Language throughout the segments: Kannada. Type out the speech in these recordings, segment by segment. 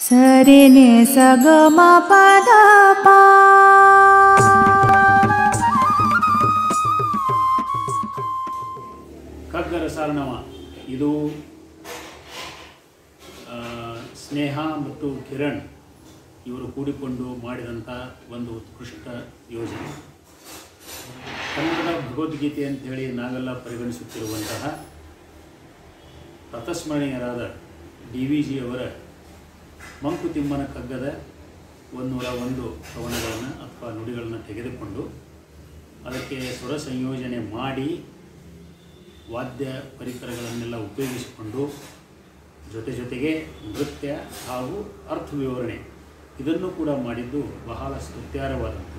ಸರಿ ನೆ ಸ ಗ ಮ ಪ ದ ಪ ಖಗ್ಗರ ಸಾರಣವ ಇದು ಆ, ಸ್ನೇಹ ಮತ್ತು ಕಿರಣ್ ಇವರು ಕೂಡಿಕೊಂಡು ಮಾಡಿದಂಥ ಒಂದು ಉತ್ಕೃಷ್ಟ ಯೋಜನೆ ಕನ್ನಡ ಭಗವದ್ಗೀತೆ ಅಂತೇಳಿ ನಾವೆಲ್ಲ ಪರಿಗಣಿಸುತ್ತಿರುವಂತಹ ತತಸ್ಮರಣೀಯರಾದ ಡಿ ವಿ ಜಿಯವರ ಮಂಕುತಿಮ್ಮನ ಕಗ್ಗದ ಒಂದೂರ ಒಂದು ಕವನಗಳನ್ನು ಅಥವಾ ನುಡಿಗಳನ್ನು ತೆಗೆದುಕೊಂಡು ಅದಕ್ಕೆ ಸ್ವರ ಸಂಯೋಜನೆ ಮಾಡಿ ವಾದ್ಯ ಪರಿಕರಗಳನ್ನೆಲ್ಲ ಉಪಯೋಗಿಸಿಕೊಂಡು ಜೊತೆ ಜೊತೆಗೆ ನೃತ್ಯ ಹಾಗೂ ಅರ್ಥ ವಿವರಣೆ ಇದನ್ನು ಕೂಡ ಮಾಡಿದ್ದು ಬಹಳ ಸ್ತುತ್ಯಾರವಾದಂಥದ್ದು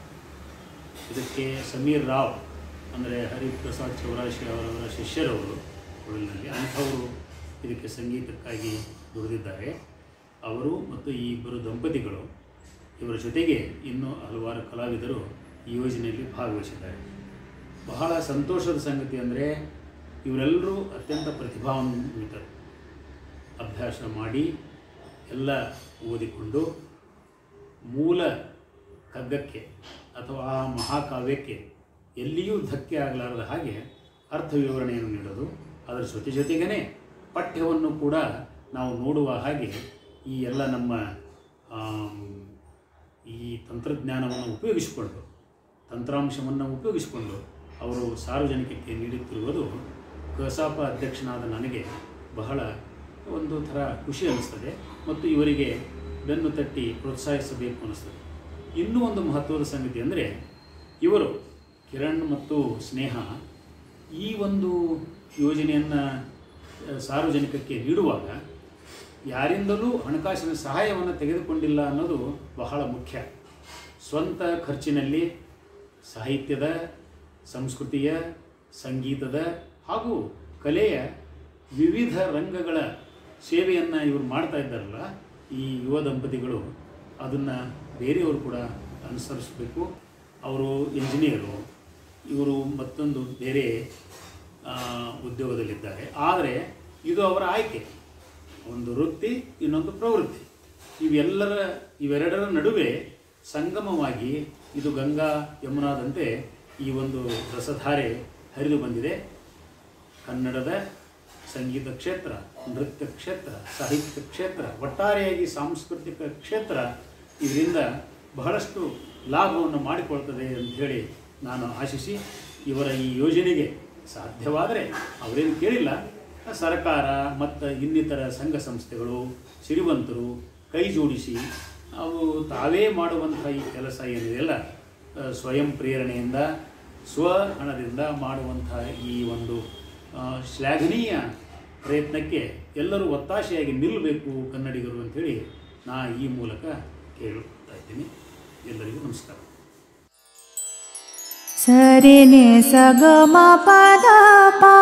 ಇದಕ್ಕೆ ಸಮೀರ್ ರಾವ್ ಅಂದರೆ ಹರಿಪ್ರಸಾದ್ ಚೌರಾಶಿ ಅವರವರ ಶಿಷ್ಯರವರು ಕೊಡಲಿನಲ್ಲಿ ಅಂಥವರು ಇದಕ್ಕೆ ಸಂಗೀತಕ್ಕಾಗಿ ದುಡಿದಿದ್ದಾರೆ ಅವರು ಮತ್ತು ಈ ಇಬ್ಬರು ದಂಪತಿಗಳು ಇವರ ಜೊತೆಗೆ ಇನ್ನೂ ಹಲವಾರು ಕಲಾವಿದರು ಈ ಯೋಜನೆಯಲ್ಲಿ ಭಾಗವಹಿಸಿದ್ದಾರೆ ಬಹಳ ಸಂತೋಷದ ಸಂಗತಿ ಅಂದರೆ ಇವರೆಲ್ಲರೂ ಅತ್ಯಂತ ಪ್ರತಿಭಾನ್ವಿತರು ಅಭ್ಯಾಸ ಮಾಡಿ ಎಲ್ಲ ಓದಿಕೊಂಡು ಮೂಲ ಕಗ್ಗಕ್ಕೆ ಅಥವಾ ಆ ಮಹಾಕಾವ್ಯಕ್ಕೆ ಎಲ್ಲಿಯೂ ಧಕ್ಕೆ ಆಗಲಾರದ ಹಾಗೆ ಅರ್ಥ ವಿವರಣೆಯನ್ನು ನೀಡೋದು ಅದರ ಜೊತೆ ಜೊತೆಗೇ ಪಠ್ಯವನ್ನು ಕೂಡ ನಾವು ನೋಡುವ ಹಾಗೆ ಈ ಎಲ್ಲ ನಮ್ಮ ಆಮ್, ಈ ತಂತ್ರಜ್ಞಾನವನ್ನು ಉಪಯೋಗಿಸಿಕೊಂಡು ತಂತ್ರಾಂಶವನ್ನು ಉಪಯೋಗಿಸಿಕೊಂಡು ಅವರು ಸಾರ್ವಜನಿಕಕ್ಕೆ ನೀಡುತ್ತಿರುವುದು ಕಸಾಪ ಅಧ್ಯಕ್ಷನಾದ ನನಗೆ ಬಹಳ ಒಂದು ಥರ ಖುಷಿ ಅನ್ನಿಸ್ತದೆ ಮತ್ತು ಇವರಿಗೆ ಬೆನ್ನು ತಟ್ಟಿ ಪ್ರೋತ್ಸಾಹಿಸಬೇಕು ಅನ್ನಿಸ್ತದೆ ಇನ್ನೂ ಒಂದು ಮಹತ್ವದ ಸಂಗತಿ ಅಂದರೆ ಇವರು ಕಿರಣ್ ಮತ್ತು ಸ್ನೇಹ ಈ ಒಂದು ಯೋಜನೆಯನ್ನು ಸಾರ್ವಜನಿಕಕ್ಕೆ ನೀಡುವಾಗ ಯಾರಿಂದಲೂ ಹಣಕಾಸಿನ ಸಹಾಯವನ್ನು ತೆಗೆದುಕೊಂಡಿಲ್ಲ ಅನ್ನೋದು ಬಹಳ ಮುಖ್ಯ ಸ್ವಂತ ಖರ್ಚಿನಲ್ಲಿ ಸಾಹಿತ್ಯದ ಸಂಸ್ಕೃತಿಯ ಸಂಗೀತದ ಹಾಗೂ ಕಲೆಯ ವಿವಿಧ ರಂಗಗಳ ಸೇವೆಯನ್ನು ಇವರು ಮಾಡ್ತಾ ಇದ್ದಾರಲ್ಲ ಈ ಯುವ ದಂಪತಿಗಳು ಅದನ್ನು ಬೇರೆಯವರು ಕೂಡ ಅನುಸರಿಸಬೇಕು ಅವರು ಇಂಜಿನಿಯರು ಇವರು ಮತ್ತೊಂದು ಬೇರೆ ಆ, ಉದ್ಯೋಗದಲ್ಲಿದ್ದಾರೆ ಆದರೆ ಇದು ಅವರ ಆಯ್ಕೆ ಒಂದು ವೃತ್ತಿ ಇನ್ನೊಂದು ಪ್ರವೃತ್ತಿ ಇವೆಲ್ಲರ ಇವೆರಡರ ನಡುವೆ ಸಂಗಮವಾಗಿ ಇದು ಗಂಗಾ ಯಮುನಾದಂತೆ ಈ ಒಂದು ರಸಧಾರೆ ಹರಿದು ಬಂದಿದೆ ಕನ್ನಡದ ಸಂಗೀತ ಕ್ಷೇತ್ರ ನೃತ್ಯ ಕ್ಷೇತ್ರ ಸಾಹಿತ್ಯ ಕ್ಷೇತ್ರ ಒಟ್ಟಾರೆಯಾಗಿ ಸಾಂಸ್ಕೃತಿಕ ಕ್ಷೇತ್ರ ಇದರಿಂದ ಬಹಳಷ್ಟು ಲಾಭವನ್ನು ಮಾಡಿಕೊಳ್ತದೆ ಅಂತ ಹೇಳಿ ನಾನು ಆಶಿಸಿ ಇವರ ಈ ಯೋಜನೆಗೆ ಸಾಧ್ಯವಾದರೆ ಅವರೇನು ಕೇಳಿಲ್ಲ ಸರ್ಕಾರ ಮತ್ತು ಇನ್ನಿತರ ಸಂಘ ಸಂಸ್ಥೆಗಳು ಸಿರಿವಂತರು ಕೈ ಜೋಡಿಸಿ ಅವು ತಾವೇ ಮಾಡುವಂಥ ಈ ಕೆಲಸ ಏನಿದೆಯಲ್ಲ ಆ, ಸ್ವಯಂ ಪ್ರೇರಣೆಯಿಂದ ಸ್ವ ಹಣದಿಂದ ಮಾಡುವಂಥ ಈ ಒಂದು ಆ, ಶ್ಲಾಘನೀಯ ಪ್ರಯತ್ನಕ್ಕೆ ಎಲ್ಲರೂ ಒತ್ತಾಸೆಯಾಗಿ ನಿಲ್ಲಬೇಕು ಕನ್ನಡಿಗರು ಅಂಥೇಳಿ ನಾ ಈ ಮೂಲಕ ಕೇಳುತ್ತಾ ಇದ್ದೀನಿ ಎಲ್ಲರಿಗೂ ನಮಸ್ಕಾರ ಸರಿ ನೆ ಸ ಗ ಮ ಪ ದ ಪ